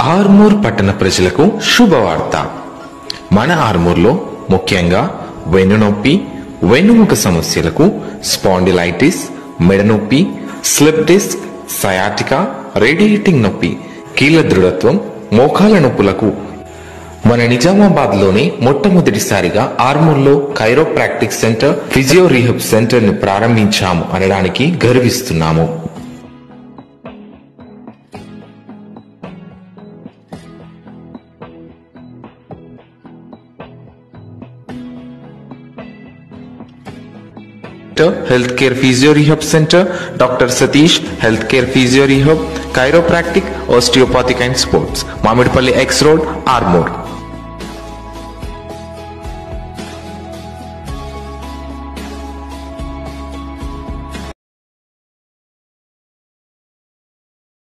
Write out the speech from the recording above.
ఆర్మూర్ పట్టణ ప్రజలకు శుభవార్త మన ఆర్మూర్లో ముఖ్యంగా వెన్నునొప్పి వెన్నుముక సమస్యలకు స్పాండిలైటిస్ మెడనొప్పి స్లిప్ డిస్క్ సయాటికా రేడియేటింగ్ నొప్పి కీళ్ళ దృఢత్వం మోకాల నొప్పులకు మన నిజామాబాద్ లోనే మొట్టమొదటిసారిగా ఆర్మూర్లో chiropractic centre physio rehab centre ని ప్రారంభించాము అనడానికి గర్విస్తున్నాము health care physio rehab centre doctor Satish health care physio rehab chiropractic osteopathic and sports Mamidipalli X road Armoor